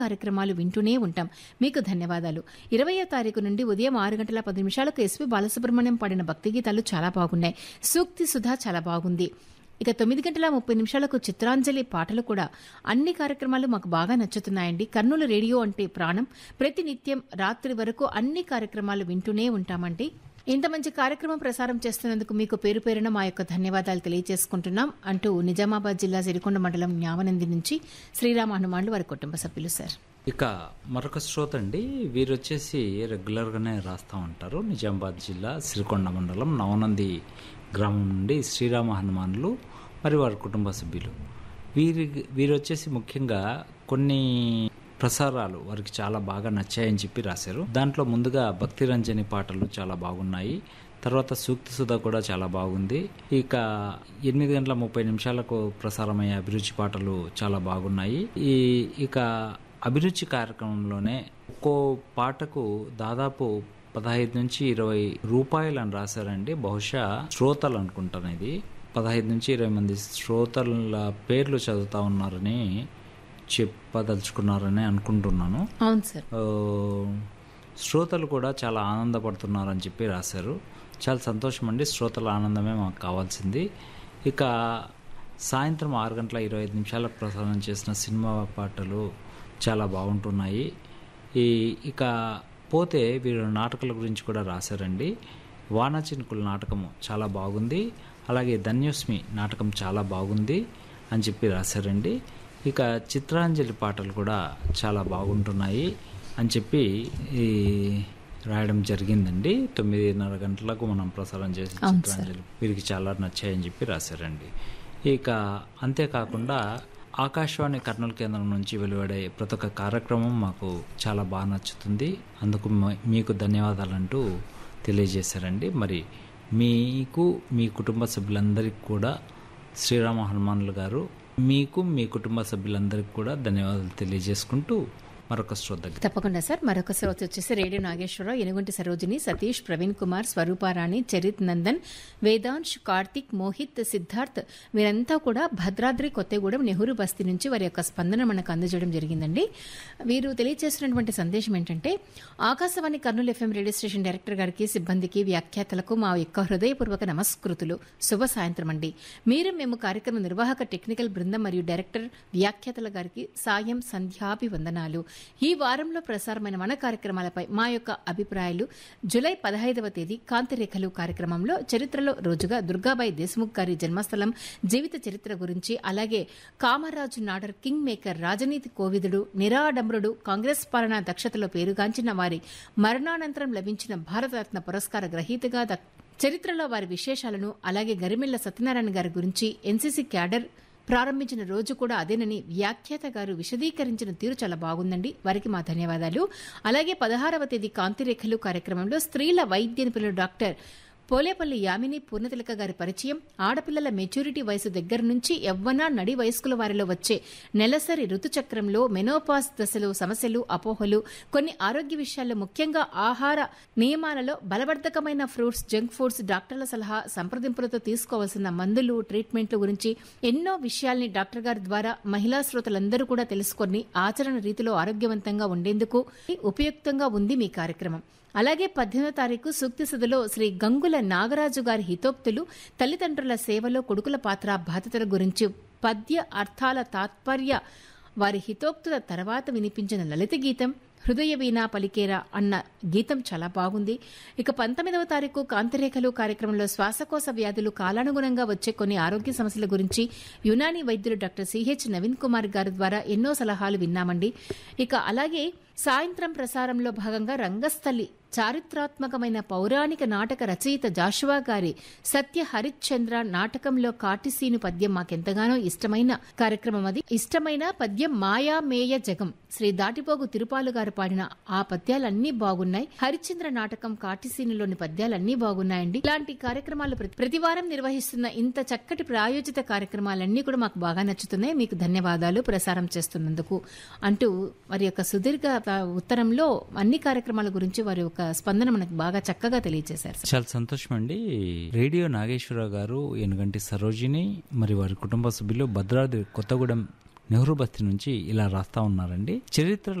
కార్యక్రమాలు వింటూనే ఉంటాం మీకు ధన్యవాదాలు ఇరవయో తారీఖు నుండి ఉదయం ఆరు గంటల పది నిమిషాలకు ఎస్పి బాలసుబ్రహ్మణ్యం పాడిన భక్తి గీతాలు చాలా బాగున్నాయి సూక్తి సుధా చాలా బాగుంది ఇక తొమ్మిది గంటల ముప్పై నిమిషాలకు చిత్రాంజలి పాటలు కూడా అన్ని కార్యక్రమాలు మాకు బాగా నచ్చుతున్నాయండి కర్నూలు రేడియో అంటే ప్రాణం ప్రతి నిత్యం రాత్రి వరకు అన్ని కార్యక్రమాలు వింటూనే ఉంటామండి ఇంత మంచి కార్యక్రమం ప్రసారం చేస్తున్నందుకు మీకు పేరు పేరున మా యొక్క ధన్యవాదాలు తెలియజేసుకుంటున్నాం అంటూ నిజామాబాద్ జిల్లా సిరికొండ మండలం న్యావనంది నుంచి శ్రీరామ హనుమాన్లు వారి కుటుంబ సభ్యులు సార్ ఇక మరొక శ్రోత అండి వీరు వచ్చేసి రెగ్యులర్గానే రాస్తూ ఉంటారు నిజామాబాద్ జిల్లా సిరికొండ మండలం నవనంది గ్రామం నుండి శ్రీరామ హనుమానులు మరి వారి కుటుంబ సభ్యులు వీరి వీరు వచ్చేసి ముఖ్యంగా కొన్ని ప్రసారాలు వారికి చాలా బాగా నచ్చాయని చెప్పి రాశారు దాంట్లో ముందుగా భక్తి రంజని పాటలు చాలా బాగున్నాయి తర్వాత సూక్తి సుధ కూడా చాలా బాగుంది ఇక ఎనిమిది గంటల ముప్పై నిమిషాలకు ప్రసారమయ్యే అభిరుచి పాటలు చాలా బాగున్నాయి ఈ ఇక అభిరుచి కార్యక్రమంలోనే ఒక్కో పాటకు దాదాపు పదహైదు నుంచి ఇరవై రూపాయలు అని రాశారండి బహుశా శ్రోతలు అనుకుంటాను ఇది పదహైదు నుంచి ఇరవై మంది శ్రోతల పేర్లు చదువుతా ఉన్నారని చెప్పదలుచుకున్నారని అనుకుంటున్నాను అవును సార్ ఆ, శ్రోతలు కూడా చాలా ఆనందపడుతున్నారని చెప్పి రాశారు చాలా సంతోషం అండి శ్రోతల ఆనందమే మాకు కావాల్సింది ఇక సాయంత్రం ఆరు గంటల ఇరవై ఐదు నిమిషాలకు ప్రసారం చేసిన సినిమా పాటలు చాలా బాగుంటున్నాయి ఈ ఇక పోతే వీరు నాటకాల గురించి కూడా రాశారండి వాన చినుకుల నాటకము చాలా బాగుంది అలాగే ధన్యోస్మి నాటకం చాలా బాగుంది అని చెప్పి రాశారండి ఇక చిత్రాంజలి పాటలు కూడా చాలా బాగుంటున్నాయి అని చెప్పి ఈ రాయడం జరిగిందండి తొమ్మిదిన్నర గంటలకు మనం ప్రసారం చేసిన అవును సార్. చిత్రాంజలి వీరికి చాలా నచ్చాయని చెప్పి రాశారండి ఇక అంతేకాకుండా ఆకాశవాణి కర్నూలు కేంద్రం నుంచి వెలువడే ప్రతి ఒక్క కార్యక్రమం మాకు చాలా బాగా నచ్చుతుంది అందుకు మ- మీకు ధన్యవాదాలంటూ తెలియజేశారండి మరి మీకు మీ కుటుంబ సభ్యులందరికీ కూడా శ్రీరామ హనుమానులు గారు మీకు మీ కుటుంబ సభ్యులందరికీ కూడా ధన్యవాదాలు తెలియజేసుకుంటూ మరొక శ్రోత తప్పకుండా సార్ మరొక శ్రోత వచ్చేసి రేడియో నాగేశ్వరరావు ఎనుగుంటి సరోజిని సతీష్ ప్రవీణ్ కుమార్ స్వరూపారాణి చరిత్ నందన్ వేదాంశ్ కార్తిక్ మోహిత్ సిద్ధార్థ్ వీరంతా కూడా భద్రాద్రి కొత్తగూడెం నెహ్రూ బస్తీ నుంచి వారి యొక్క స్పందన మనకు అందజేయడం జరిగిందండి వీరు తెలియజేస్తున్నటువంటి సందేశం ఏంటంటే Akashvani Kurnool FM radio station director గారికి సిబ్బందికి వ్యాఖ్యాతలకు మా యొక్క హృదయపూర్వక నమస్కృతులు శుభ సాయంత్రం అండి మీరు మేము కార్యక్రమ నిర్వాహక టెక్నికల్ బృందం మరియు డైరెక్టర్ వ్యాఖ్యాతల గారికి సాయం సంధ్యాభివందనాలు ఈ వారంలో ప్రసారమైన మన కార్యక్రమాలపై మా యొక్క అభిప్రాయాలు జులై పదహైదవ తేదీ కాంతిరేఖలు కార్యక్రమంలో చరిత్రలో రోజుగా దుర్గాబాయి దేశ్ముఖ్ గారి జన్మస్థలం జీవిత చరిత్ర గురించి అలాగే కామరాజు నాడర్ కింగ్ మేకర్ రాజనీతి కోవిదుడు నిరాడంబరుడు కాంగ్రెస్ పాలనా దక్షతలో పేరుగాంచిన వారి మరణానంతరం లభించిన భారతరత్న పురస్కార గ్రహీతగా దక్- చరిత్రలో వారి విశేషాలను అలాగే గరిమెళ్ల సత్యనారాయణ గారి గురించి ఎన్సీసీ క్యాడర్ ప్రారంభించిన రోజు కూడా అదేనని వ్యాఖ్యాత గారు విశదీకరించిన తీరు చాలా బాగుందండి వారికి మా ధన్యవాదాలు అలాగే పదహారవ తేదీ కాంతిరేఖలు కార్యక్రమంలో స్త్రీల వైద్య నిపుణులు డాక్టర్ పోలేపల్లి యామిని పూర్ణతిలక గారి పరిచయం ఆడపిల్లల మెచ్యూరిటీ వయసు దగ్గర నుంచి యవ్వన నడి వయస్కుల వారిలో వచ్చే నెలసరి ఋతుచక్రంలో మెనోపాస్ దశలో సమస్యలు అపోహలు కొన్ని ఆరోగ్య విషయాల్లో ముఖ్యంగా ఆహార నియమాలలో బలవర్ధకమైన ఫ్రూట్స్ జంక్ ఫుడ్స్ డాక్టర్ల సలహా సంప్రదింపులతో తీసుకోవాల్సిన మందులు ట్రీట్మెంట్ల గురించి ఎన్నో విషయాల్ని డాక్టర్ గారి ద్వారా మహిళా శ్రోతలందరూ కూడా తెలుసుకొని ఆచరణ రీతిలో ఆరోగ్యవంతంగా ఉండేందుకు ఉపయుక్తంగా ఉంది మీ కార్యక్రమం అలాగే పద్దెనిమిదో తారీఖు సూక్తి సుధలో శ్రీ గంగుల నాగరాజు గారి హితోక్తులు తల్లిదండ్రుల సేవలో కొడుకుల పాత్ర బాధ్యతల గురించి పద్య అర్థాల తాత్పర్య వారి హితోక్తుల తర్వాత వినిపించిన లలిత గీతం హృదయ వీణా పలికేరా అన్న గీతం చాలా బాగుంది ఇక పంతొమ్మిదవ తారీఖు కాంతిరేఖలు కార్యక్రమంలో శ్వాసకోశ వ్యాధులు కాలానుగుణంగా వచ్చే కొన్ని ఆరోగ్య సమస్యల గురించి యునాని వైద్యులు డాక్టర్ సిహెచ్ నవీన్ కుమార్ గారి ద్వారా ఎన్నో సలహాలు విన్నామండి ఇక అలాగే సాయంత్రం ప్రసారంలో భాగంగా రంగస్థలి చారిత్రాత్మకమైన పౌరాణిక నాటక రచయిత జాషువా గారి సత్య హరిశ్చంద్ర నాటకంలో కాటిసీను పద్యం మాకెంతగానో ఇష్టమైన కార్యక్రమం అది ఇష్టమైన పద్యం మాయా మేయ జగం శ్రీ దాటిపోగు తిరుపాలు గారు పాడిన ఆ పద్యాలన్నీ బాగున్నాయి హరిశ్చంద్ర నాటకం కాటిసీనులోని పద్యాలన్నీ బాగున్నాయండి ఇలాంటి కార్యక్రమాలు ప్రతి- ప్రతి వారం నిర్వహిస్తున్న ఇంత చక్కటి ప్రాయోజిత కార్యక్రమాలన్నీ కూడా మాకు బాగా నచ్చుతున్నాయి మీకు ధన్యవాదాలు ప్రసారం చేస్తున్నందుకు అంటూ వారి యొక్క సుదీర్ఘ ఆ, ఉత్తరంలో అన్ని కార్యక్రమాల గురించి వారి యొక్క స్పందన మనకు బాగా చక్కగా తెలియజేశారు సార్. చాలా సంతోషం అండి రేడియో నాగేశ్వరరావు గారు ఎనుగంటి సరోజిని మరి వారి కుటుంబ సభ్యులు భద్రాద్రి కొత్తగూడెం నెహ్రూ బస్తీ నుంచి ఇలా రాస్తా ఉన్నారండి చరిత్ర